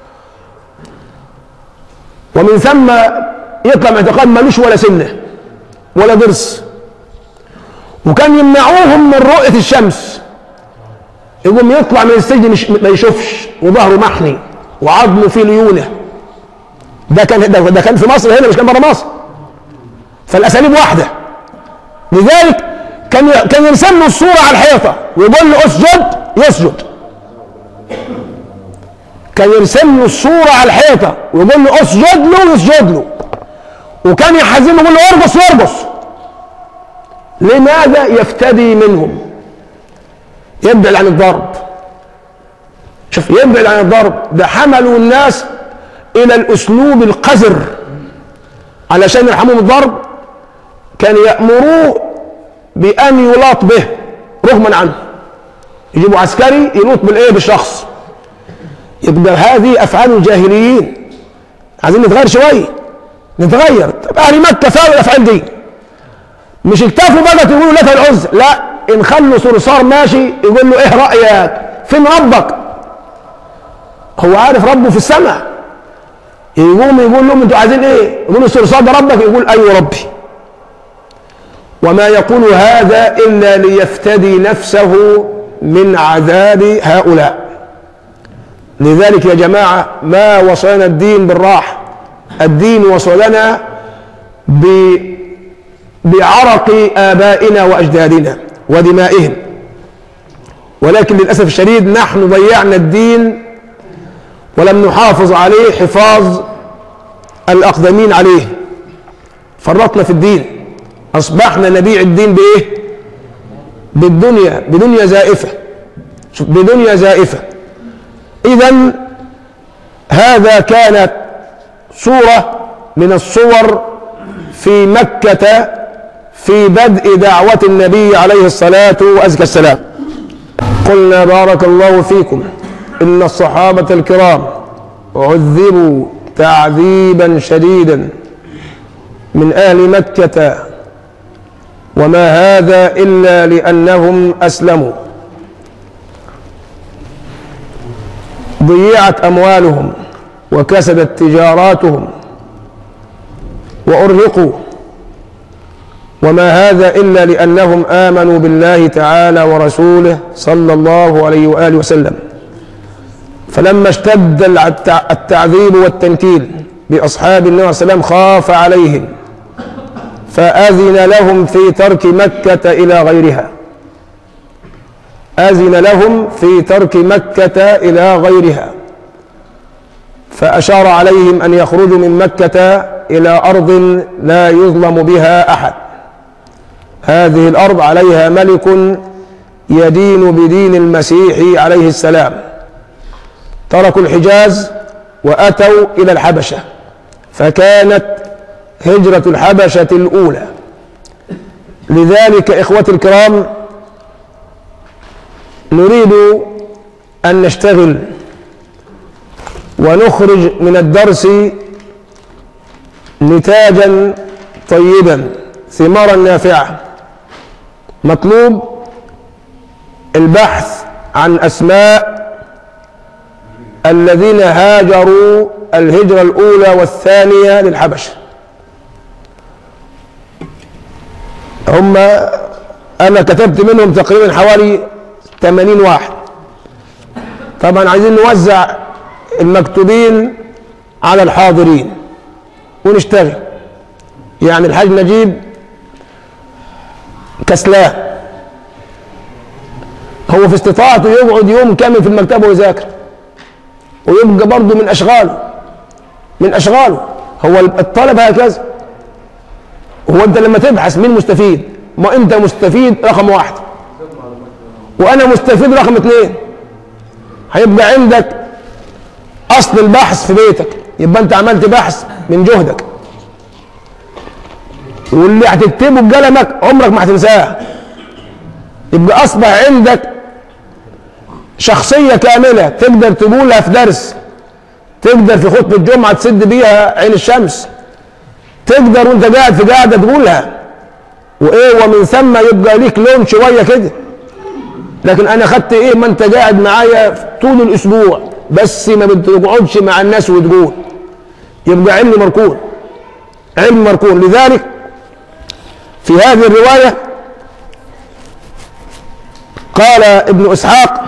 ومن ثم يطلع من اعتقاد ملوش ولا سنه ولا ضرس وكان يمنعوهم من رؤيه الشمس يقوم يطلع من السجن مش ما يشوفش وظهره محني وعظمه فيه ليونه ده كان ده, ده كان في مصر هنا مش كان بره مصر فالاساليب واحده لذلك كان كان يرسم له الصوره على الحيطه ويقول له اسجد يسجد كان يرسم له الصورة على الحيطة ويقول له اسجد له ويسجد له وكان يحزنه يقول له ارقص وارقص لماذا يفتدي منهم يبعد عن الضرب شوف يبعد عن الضرب ده حملوا الناس الى الاسلوب القذر علشان يرحمهم الضرب كان يأمروه بأن يلاط به رغما عنه يجيبوا عسكري يلوط بالايه بالشخص يبقى هذه افعال الجاهليين عايزين نتغير شويه نتغير طب اهل مكه فعلوا الافعال دي مش اكتفوا بقى تقولوا لك العز لا ان خلوا صرصار ماشي يقول له ايه رايك فين ربك هو عارف ربه في السماء يقوم يقول لهم انتوا عايزين ايه يقولوا الصرصار ده ربك يقول ايوه ربي وما يقول هذا الا ليفتدي نفسه من عذاب هؤلاء لذلك يا جماعه ما وصلنا الدين بالراحه الدين وصلنا ب بعرق آبائنا وأجدادنا ودمائهم ولكن للأسف الشديد نحن ضيعنا الدين ولم نحافظ عليه حفاظ الأقدمين عليه فرطنا في الدين أصبحنا نبيع الدين بإيه؟ بالدنيا بدنيا زائفة شوف بدنيا زائفة إذا هذا كانت صورة من الصور في مكة في بدء دعوة النبي عليه الصلاة وأزكى السلام قلنا بارك الله فيكم إن الصحابة الكرام عذبوا تعذيبا شديدا من أهل مكة وما هذا إلا لأنهم أسلموا ضيعت أموالهم وكسدت تجاراتهم وأرهقوا وما هذا إلا لأنهم آمنوا بالله تعالى ورسوله صلى الله عليه وآله وسلم فلما اشتد التعذيب والتنكيل بأصحاب النبي صلى الله عليه وسلم خاف عليهم فأذن لهم في ترك مكة إلى غيرها أذن لهم في ترك مكة إلى غيرها فأشار عليهم أن يخرجوا من مكة إلى أرض لا يظلم بها أحد هذه الأرض عليها ملك يدين بدين المسيح عليه السلام تركوا الحجاز وأتوا إلى الحبشة فكانت هجرة الحبشة الأولى لذلك إخوتي الكرام نريد أن نشتغل ونخرج من الدرس نتاجا طيبا ثمارا نافعه مطلوب البحث عن اسماء الذين هاجروا الهجره الاولى والثانيه للحبشه هم انا كتبت منهم تقريبا حوالي 80 واحد طبعا عايزين نوزع المكتوبين على الحاضرين ونشتغل يعني الحاج نجيب كسلان هو في استطاعته يقعد يوم كامل في المكتبه ويذاكر ويبقى برضه من اشغاله من اشغاله هو الطالب هكذا هو انت لما تبحث مين مستفيد ما انت مستفيد رقم واحد وانا مستفيد رقم اثنين هيبقى عندك اصل البحث في بيتك يبقى انت عملت بحث من جهدك واللي هتكتبه بقلمك عمرك ما هتنساه يبقى اصبح عندك شخصية كاملة تقدر تقولها في درس تقدر في خطبة الجمعة تسد بيها عين الشمس تقدر وانت قاعد في قاعدة تقولها وايه ومن ثم يبقى ليك لون شوية كده لكن انا خدت ايه ما انت قاعد معايا طول الاسبوع بس ما بتقعدش مع الناس وتقول يبقى علم مركون علم مركون لذلك في هذه الرواية قال ابن إسحاق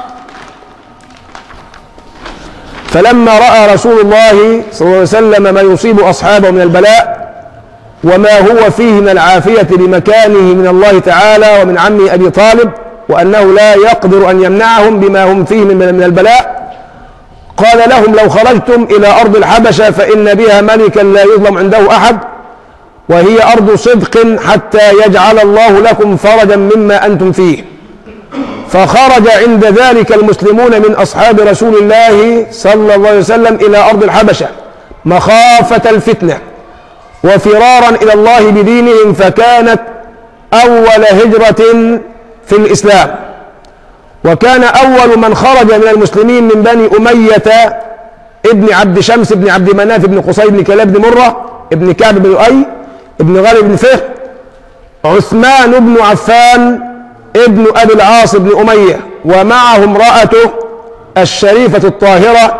فلما رأى رسول الله صلى الله عليه وسلم ما يصيب أصحابه من البلاء وما هو فيه من العافية لمكانه من الله تعالى ومن عمه أبي طالب وأنه لا يقدر أن يمنعهم بما هم فيه من من البلاء قال لهم لو خرجتم إلى أرض الحبشة فإن بها ملكا لا يظلم عنده أحد وهي أرض صدق حتى يجعل الله لكم فرجا مما أنتم فيه فخرج عند ذلك المسلمون من أصحاب رسول الله صلى الله عليه وسلم إلى أرض الحبشة مخافة الفتنة وفرارا إلى الله بدينهم فكانت أول هجرة في الإسلام وكان أول من خرج من المسلمين من بني أمية ابن عبد شمس بن عبد مناف بن قصي بن كلاب بن مرة ابن كعب بن لؤي ابن غالب بن فهر عثمان بن عفان ابن أبي العاص بن أمية ومعه امرأته الشريفة الطاهرة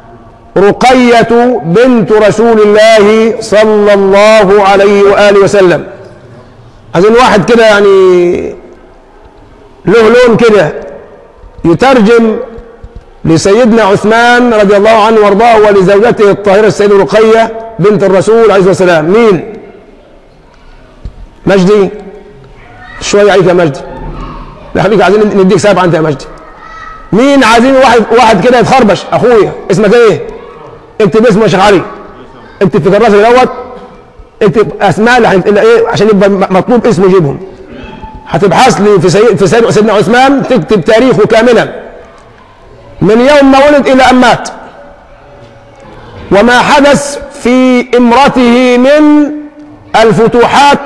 رقية بنت رسول الله صلى الله عليه وآله وسلم عايزين واحد كده يعني له لون كده يترجم لسيدنا عثمان رضي الله عنه وارضاه ولزوجته الطاهرة السيدة رقية بنت الرسول عليه الصلاة والسلام مين؟ مجدي شوية عليك يا مجدي لا خليك عايزين نديك سبعة أنت يا مجدي مين عايزين واحد واحد كده يتخربش أخويا اسمك إيه؟ اكتب اسمه يا شيخ علي اكتب في كراسة دوت اكتب أسماء اللي هن- اللي إيه عشان يبقى مطلوب اسمه يجيبهم هتبحث لي في سيد في سيد سيدنا عثمان تكتب تاريخه كاملا من يوم ما ولد الى ان مات وما حدث في امرته من الفتوحات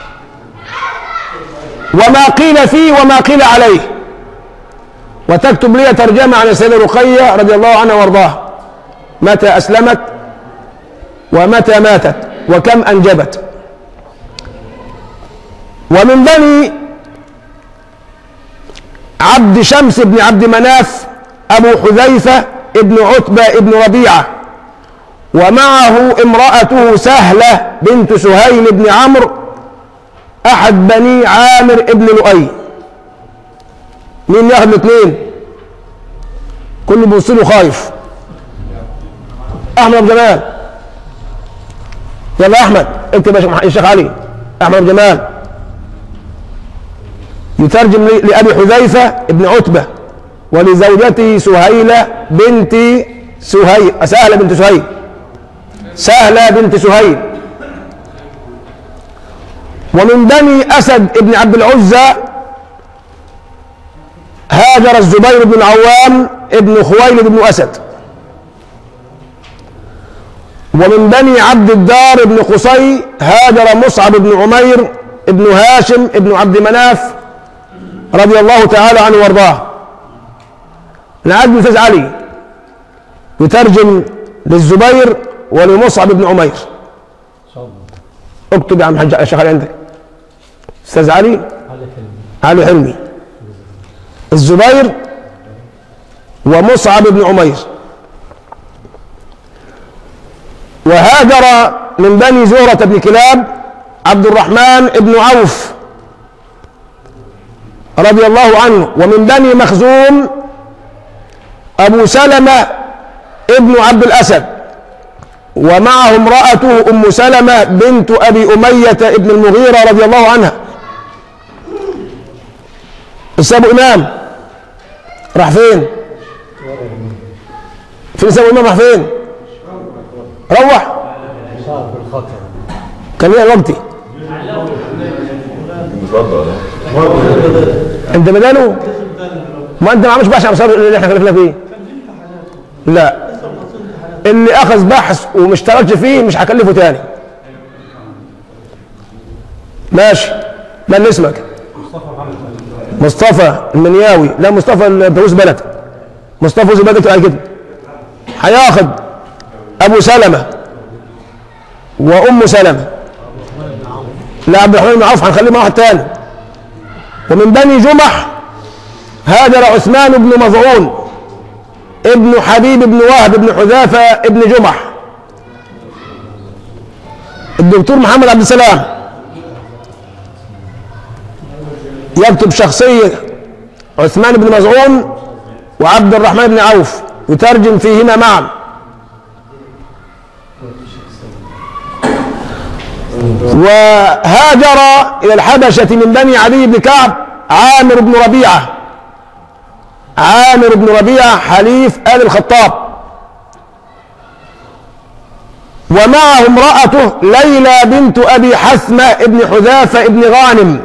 وما قيل فيه وما قيل عليه وتكتب لي ترجمة عن السيدة رقية رضي الله عنها وارضاها متى أسلمت ومتى ماتت وكم أنجبت ومن بني عبد شمس بن عبد مناف أبو حذيفة ابن عتبة ابن ربيعة ومعه امرأته سهلة بنت سهيل بن عمرو أحد بني عامر ابن لؤي مين ياخد الاثنين كله بيبص له خايف احمد أبو جمال يلا يا احمد اكتب يا شيخ- يا شيخ علي احمد أبو جمال يترجم لي- لأبي حذيفة ابن عتبة ولزوجته سهيلة بنت سهيل سهلة بنت سهيل سهلة بنت سهيل ومن بني أسد ابن عبد العزى هاجر الزبير بن العوام ابن خويلد بن أسد ومن بني عبد الدار بن قصي هاجر مصعب بن عمير ابن هاشم ابن عبد مناف رضي الله تعالى عنه وارضاه العبد الاستاذ علي يترجم للزبير ولمصعب بن عمير اكتب يا عم حاج يا شيخ علي عندك استاذ علي علي حلمي الزبير ومصعب بن عمير وهاجر من بني زورة بن كلاب عبد الرحمن بن عوف رضي الله عنه ومن بني مخزوم أبو سلمة ابن عبد الأسد ومعه امرأته أم سلمة بنت أبي أمية ابن المغيرة رضي الله عنها بس أبو إمام راح فين؟ فين أبو إمام راح فين؟ روح كان ليه وقتي انت بداله ما انت ما عملش بحث عن مسار اللي احنا خلفنا فيه لا اللي اخذ بحث وما اشتغلش فيه مش هكلفه تاني ماشي ما اللي اسمك مصطفى المنياوي لا مصطفى الفوز بلد مصطفى فوز بلد قال كده هياخد ابو سلمه وام سلمه لا عبد الرحمن بن عوف هنخليه مع واحد تاني ومن بني جمح هاجر عثمان بن مظعون ابن حبيب بن وهب بن حذافة ابن جمح الدكتور محمد عبد السلام يكتب شخصية عثمان بن مظعون وعبد الرحمن بن عوف يترجم فيهما معا وهاجر إلى الحبشة من بني علي بن كعب عامر بن ربيعة عامر بن ربيعة حليف آل الخطاب ومعه امرأته ليلى بنت أبي حثمة ابن حذافة ابن غانم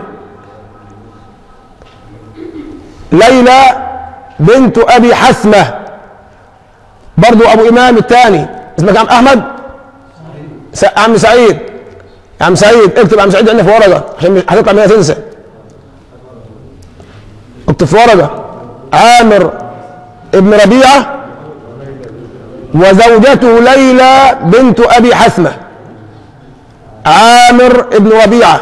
ليلى بنت أبي حثمة برضو أبو إمام الثاني اسمك عم أحمد س... عم سعيد عم سعيد اكتب عم سعيد عندنا في ورقة عشان مش هتطلع منها تنسى اكتب في ورقة عامر ابن ربيعة وزوجته ليلى بنت أبي حثمة عامر ابن ربيعة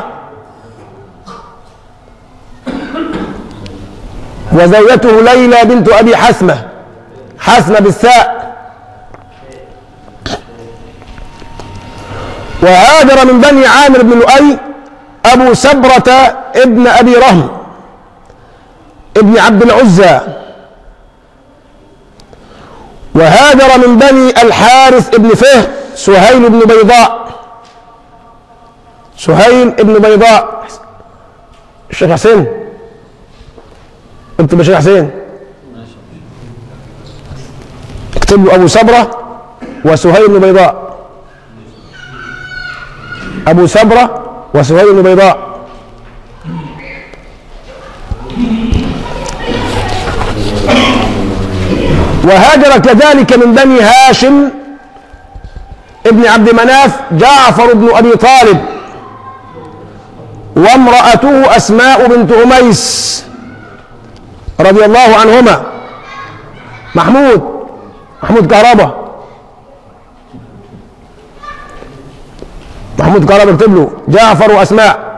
وزوجته ليلى بنت أبي حثمة حثمة بالثاء وهاجر من بني عامر بن لؤي أبو سبرة ابن أبي رهم ابن عبد العزى وهاجر من بني الحارث ابن فهر سهيل بن بيضاء سهيل ابن بيضاء الشيخ حسين اكتب يا شيخ حسين اكتب له ابو صبره وسهيل بن بيضاء ابو صبره وسهيل بن بيضاء وهاجر كذلك من بني هاشم ابن عبد مناف جعفر بن ابي طالب وامرأته أسماء بنت أميس رضي الله عنهما محمود محمود كهربا محمود كهربا اكتب له جعفر وأسماء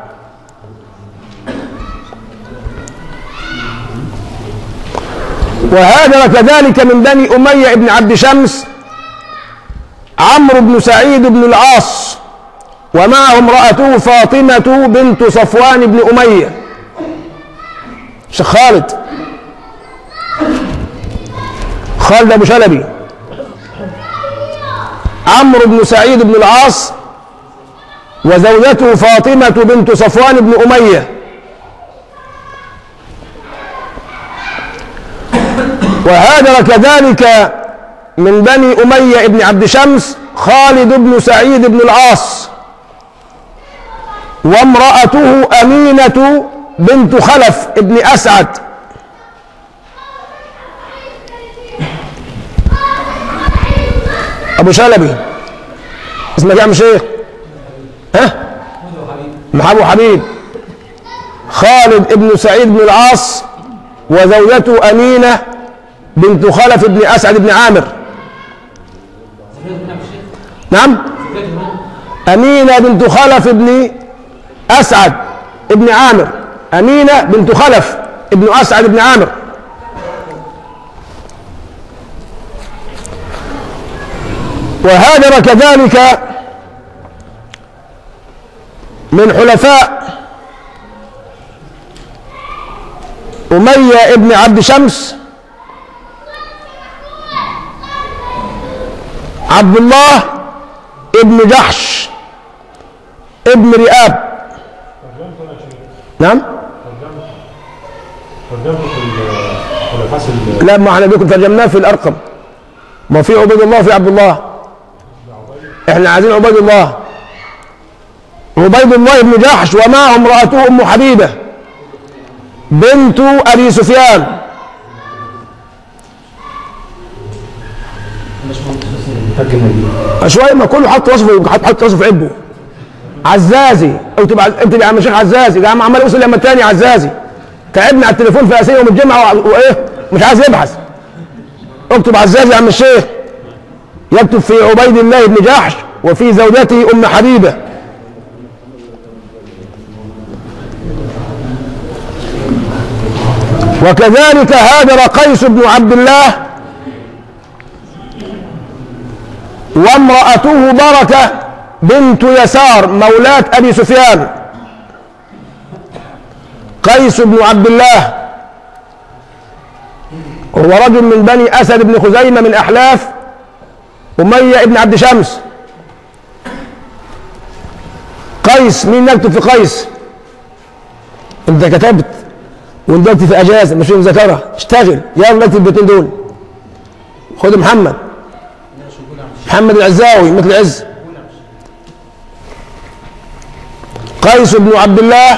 وهاجر كذلك من بني أمية بن عبد شمس عمرو بن سعيد بن العاص ومعه امرأته فاطمة بنت صفوان بن أمية شيخ خالد خالد أبو شلبي عمرو بن سعيد بن العاص وزوجته فاطمة بنت صفوان بن أمية وهاجر كذلك من بني أمية بن عبد شمس خالد بن سعيد بن العاص وامرأته أمينة بنت خلف ابن أسعد أبو شلبي اسمك إيه يا عم شيخ ها محمد حبيب خالد ابن سعيد بن العاص وزوجته أمينة بنت خلف ابن أسعد بن عامر نعم أمينة بنت خلف ابن أسعد ابن عامر أمينة بنت خلف ابن أسعد بن عامر وهاجر كذلك من حلفاء أمية ابن عبد شمس عبد الله ابن جحش ابن رئاب نعم ترجمته في الخلفاء ال- لا ما احنا بيكم ترجمناه في الارقم ما في عبيد الله وفي عبد الله احنا عايزين عبيد الله عبيد الله بن جحش ومعه امرأته ام حبيبة بنت ابي سفيان شوية ما كله حط وصفه حط حط وصف في عبه عزازي اكتب عز... اكتب يا عم الشيخ عزازي يا عم عمال يوصل لما التاني عزازي تعبنا على التليفون في اسئله يوم الجمعه و- وايه مش عايز يبحث اكتب عزازي يا عم الشيخ يكتب في عبيد الله بن جحش وفي زوجته ام حبيبه وكذلك هاجر قيس بن عبد الله وامرأته بركة بنت يسار مولاة أبي سفيان قيس بن عبد الله هو رجل من بني أسد بن خزيمة من أحلاف أمية بن عبد شمس قيس مين نكتب في قيس انت كتبت وانت دلوقتي في اجازه مش في مذاكره اشتغل يلا اكتب البيتين دول خد محمد محمد العزاوي مثل عز قيس بن عبد الله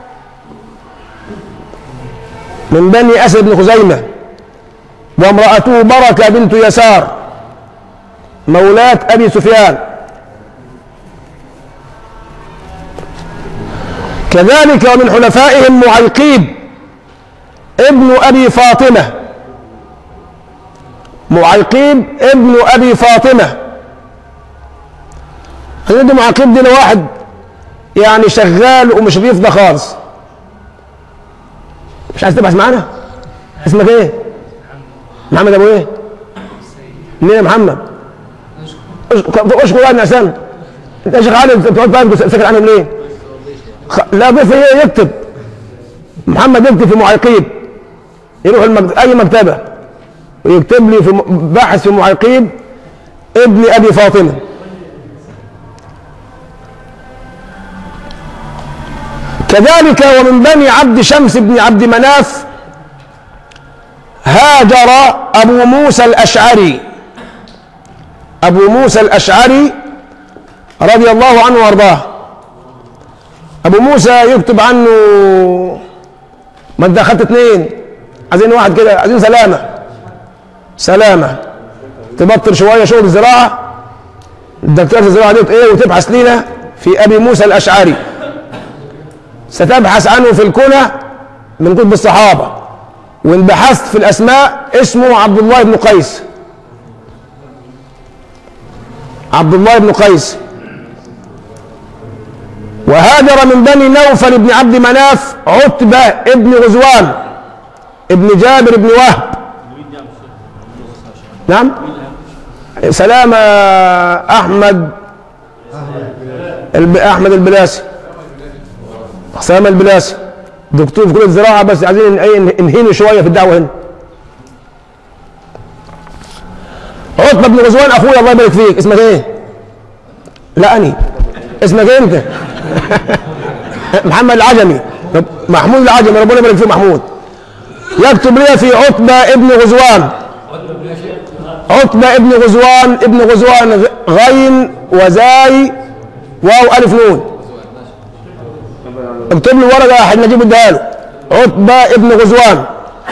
من بني أسد بن خزيمة وامرأته بركة بنت يسار مولاة أبي سفيان كذلك ومن حلفائهم معيقيب ابن أبي فاطمة معيقيب ابن أبي فاطمة هنودي معيقيب دي لواحد يعني شغال ومش بيفضى خالص مش عايز تبحث معانا اسمك ايه محمد ابو ايه مين يا محمد اشكر اشكر واحد عشان انت يا شيخ علي انت بتقعد بقى ساكت عنهم ليه خ... لا ضيف ايه يكتب محمد يكتب في معيقيب يروح المكت... اي مكتبه ويكتب لي في م- باحث في معيقيب ابن ابي فاطمه كذلك ومن بني عبد شمس بن عبد مناف هاجر أبو موسى الأشعري أبو موسى الأشعري رضي الله عنه وأرضاه أبو موسى يكتب عنه ما أنت أخدت اثنين عايزين واحد كده عايزين سلامة سلامة تبطل شوية شغل الزراعة الدكتور الزراعة دي إيه وتبحث لنا في أبي موسى الأشعري ستبحث عنه في الكنى من كتب الصحابة وإن بحثت في الأسماء اسمه عبد الله بن قيس عبد الله بن قيس وهاجر من بني نوفل بن عبد مناف عتبة ابن غزوان ابن جابر بن وهب نعم سلامة أحمد الب... أحمد البلاسي سلامة البلاسي دكتور في كلية الزراعة بس عايزين ايه نهينه شوية في الدعوة هنا عتبة بن غزوان أخويا الله يبارك فيك اسمك ايه؟ لا أني اسمك ايه أنت؟ محمد العجمي طب محمود العجمي ربنا يبارك فيه محمود يكتب لي في عتبة ابن غزوان عتبة ابن غزوان ابن غزوان غ- غين وزاي واو ألف نون اكتب له ورقة احنا نجيب اديها له عتبة ابن غزوان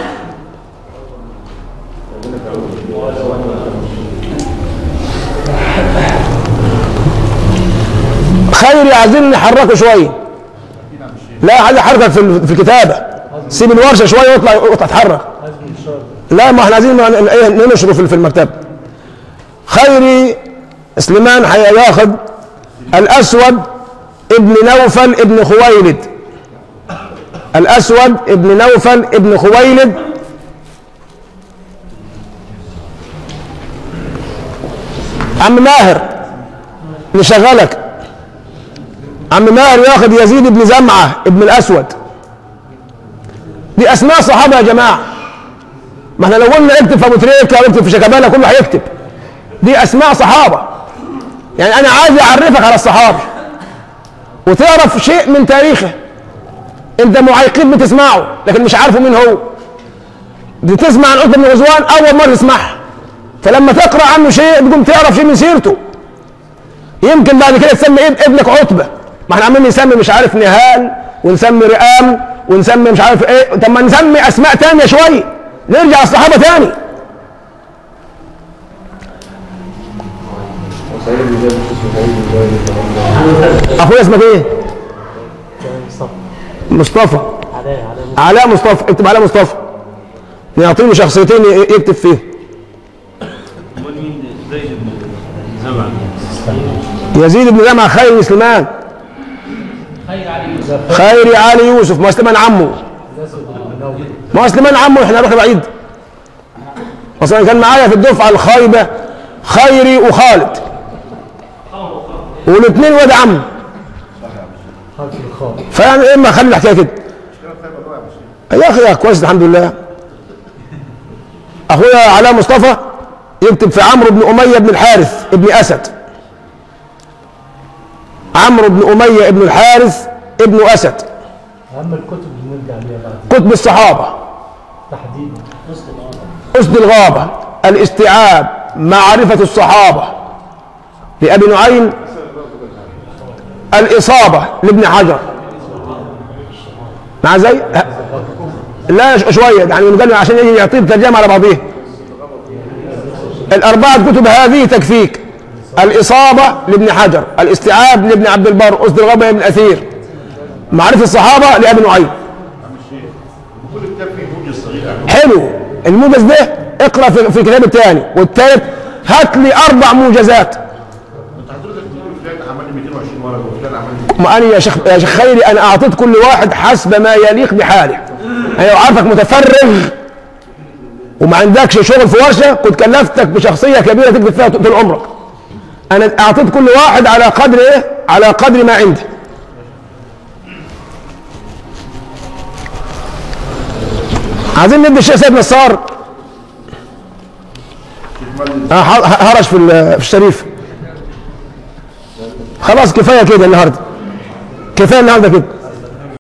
خيري عايزين نحركه شويه لا عايز احركك في ال- في الكتابه سيب الورشه شويه واطلع واطلع اتحرك لا ما احنا عايزين ن- ايه ننشره في في المكتبه خيري سليمان هياخد الاسود ابن نوفل ابن خويلد الاسود ابن نوفل ابن خويلد عم ماهر نشغلك عم ماهر ياخد يزيد بن زمعه ابن الاسود دي اسماء صحابه يا جماعه ما احنا لو قلنا اكتب في ابو تريكه او اكتب في شيكابالا كله هيكتب دي اسماء صحابه يعني انا عايز اعرفك على الصحابي وتعرف شيء من تاريخه انت معيقين بتسمعه لكن مش عارفه مين هو بتسمع عن عتبه بن غزوان اول مره تسمعها فلما تقرا عنه شيء تقوم تعرف شيء من سيرته يمكن بعد كده تسمي إيه ابنك عتبه ما احنا عمالين نسمي مش عارف نهال ونسمي رئام ونسمي مش عارف ايه طب ما نسمي اسماء تانية شويه نرجع الصحابه تاني سعيد بن زيد اسمه سعيد بن زيد اخويا اسمك ايه مصطفى علاء مصطفى اكتب علاء مصطفى نعطيه شخصيتين ي- يكتب فيه امال مين زيد بن زمع يزيد بن جمع خير سليمان خير علي يوسف ما هو سليمان عمه ما هو سليمان عمه احنا رحنا بعيد اصلا كان معايا في الدفعه الخايبه خيري وخالد والاثنين ولاد عم فيعني اما خلي الحكايه كده يا اخي يا كويس الحمد لله اخويا علاء مصطفى يكتب في عمرو بن اميه بن الحارث ابن اسد عمرو بن اميه بن الحارث ابن اسد أهم الكتب اللي نرجع ليها بعد كتب الصحابه تحديدا أسد الغابة الاستيعاب معرفة الصحابة لأبي نعيم الإصابة لابن حجر مع زي ه- لا ش- شوية يعني بنتكلم عشان يجي يعطيه ترجمة على بعضها الأربعة كتب هذه تكفيك الإصابة لابن حجر الاستيعاب لابن عبد البر أسد الغابة لابن أثير معرفة الصحابة لأبي نعيم كل كتاب فيه موجز صغير حلو الموجز ده اقرا في, في الكتاب الثاني والثالث هات لي اربع موجزات انت حضرتك بتقول فلان عمل لي 220 ورقه وفلان عمل لي ما انا يا شيخ يا شيخ خيري انا اعطيت كل واحد حسب ما يليق بحاله انا لو عارفك متفرغ وما عندكش شغل في ورشه كنت كلفتك بشخصيه كبيره تكتب فيها طول عمرك انا اعطيت كل واحد على قدر ايه على قدر ما عندي عايزين ندي الشيخ سيد نصار آه، ه- هرش في ال- في الشريف خلاص كفايه كده النهارده كفايه النهارده كده